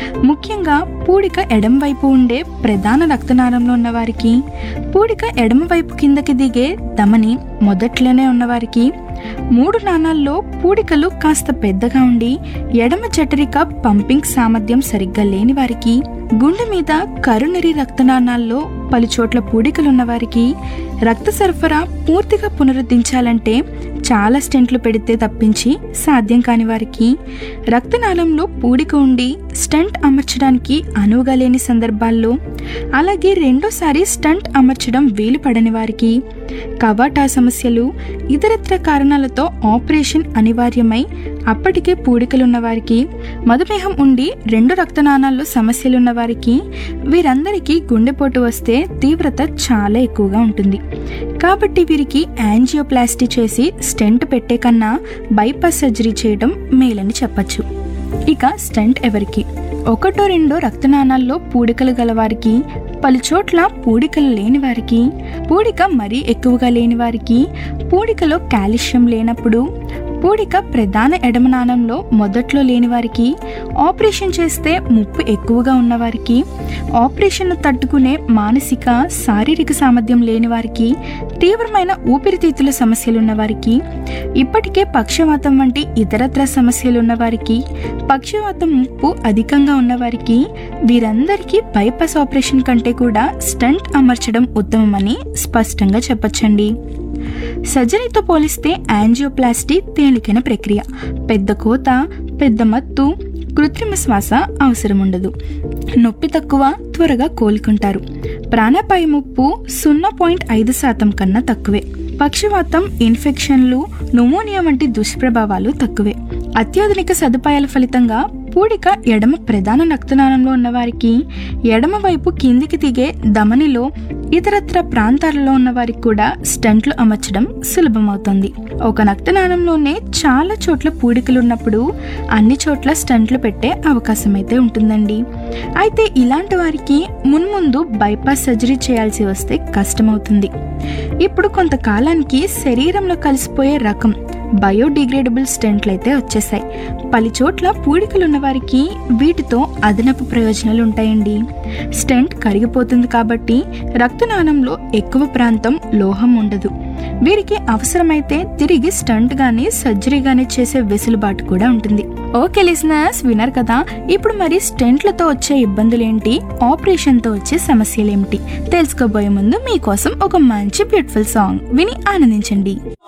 ముఖ్యంగా పూడిక ఎడమ వైపు ఉండే ప్రధాన రక్తనాళంలో ఉన్నవారికి పూడిక ఎడమ వైపు కిందకి దిగే ధమని మొదట్లోనే ఉన్నవారికి మూడు నాణాల్లో పూడికలు కాస్త పెద్దగా ఉండి ఎడమ జఠరిక పంపింగ్ సామర్థ్యం సరిగ్గా లేని వారికి గుండె మీద కరునరి రక్తనాళాల్లో పలుచోట్ల పూడికలున్న వారికి రక్త సరఫరా పూర్తిగా పునరుద్ధరించాలంటే చాలా స్టెంట్లు పెడితే తప్పించి సాధ్యం కాని వారికి రక్తనాళంలో పూడిక ఉండి స్టంట్ అమర్చడానికి అనువుగా లేని సందర్భాల్లో అలాగే రెండోసారి స్టంట్ అమర్చడం వీలు పడని వారికి కవాటా సమస్యలు ఇతరత్ర కారణాలతో ఆపరేషన్ అనివార్యమై అప్పటికే పూడికలున్న వారికి మధుమేహం ఉండి రెండు రక్తనాళాల్లో సమస్యలున్న వారికి వీరందరికీ గుండెపోటు వస్తే తీవ్రత చాలా ఎక్కువగా ఉంటుంది కాబట్టి వీరికి యాంజియోప్లాస్టీ చేసి స్టెంట్ పెట్టే కన్నా బైపాస్ సర్జరీ చేయడం మేలని చెప్పచ్చు ఇక స్టంట్ ఎవరికి ఒకటో రెండో రక్తనాళాల్లో పూడికలు గలవారికి పలుచోట్ల పూడికలు లేని వారికి పూడిక మరీ ఎక్కువగా లేని వారికి పూడికలో కాల్షియం లేనప్పుడు పూడిక ప్రధాన ఎడమనాణంలో మొదట్లో లేని వారికి ఆపరేషన్ చేస్తే ముప్పు ఎక్కువగా ఉన్నవారికి ఆపరేషన్ను తట్టుకునే మానసిక శారీరక సామర్థ్యం లేని వారికి తీవ్రమైన ఊపిరితిత్తుల సమస్యలున్న వారికి ఇప్పటికే పక్షవాతం వంటి ఇతరత్ర సమస్యలున్న వారికి పక్షవాతం ముప్పు అధికంగా ఉన్నవారికి వీరందరికీ బైపాస్ ఆపరేషన్ కంటే కూడా స్టంట్ అమర్చడం ఉత్తమమని స్పష్టంగా చెప్పొచ్చండి సర్జరీతో పోలిస్తే యాంజియోప్లాస్టీ తేలికైన ప్రక్రియ పెద్ద కోత పెద్ద మత్తు కృత్రిమ శ్వాస అవసరం ఉండదు నొప్పి తక్కువ త్వరగా కోలుకుంటారు ప్రాణాపాయ ముప్పు సున్నా పాయింట్ ఐదు శాతం కన్నా తక్కువే పక్షవాతం ఇన్ఫెక్షన్లు న్యూమోనియా వంటి దుష్ప్రభావాలు తక్కువే అత్యాధునిక సదుపాయాల ఫలితంగా పూడిక ఎడమ ప్రధాన రక్తనాళంలో ఉన్నవారికి ఎడమ వైపు కిందికి దిగే ధమనిలో ఇతరత్ర ప్రాంతాలలో ఉన్న వారికి కూడా స్టంట్లు అమర్చడం సులభమవుతుంది ఒక రక్తనాళంలోనే చాలా చోట్ల పూడికలు ఉన్నప్పుడు అన్ని చోట్ల స్టంట్లు పెట్టే అవకాశం అయితే ఉంటుందండి అయితే ఇలాంటి వారికి మున్ముందు బైపాస్ సర్జరీ చేయాల్సి వస్తే కష్టమవుతుంది ఇప్పుడు కొంతకాలానికి శరీరంలో కలిసిపోయే రకం బయోడిగ్రేడబుల్ స్టెంట్లు అయితే వచ్చేసాయి పలు చోట్ల పూడికలు ఉన్న వారికి వీటితో అదనపు ప్రయోజనాలు ఉంటాయండి స్టెంట్ కరిగిపోతుంది కాబట్టి రక్తనాళంలో ఎక్కువ ప్రాంతం లోహం ఉండదు వీరికి అవసరమైతే తిరిగి స్టంట్ గానీ సర్జరీ గానీ చేసే వెసులుబాటు కూడా ఉంటుంది ఓకే లిసనర్స్ విన్నారు కదా ఇప్పుడు మరి స్టెంట్లతో వచ్చే ఇబ్బందులేంటి ఆపరేషన్తో వచ్చే సమస్యలేమిటి తెలుసుకోబోయే ముందు మీకోసం ఒక మంచి బ్యూటిఫుల్ సాంగ్ విని ఆనందించండి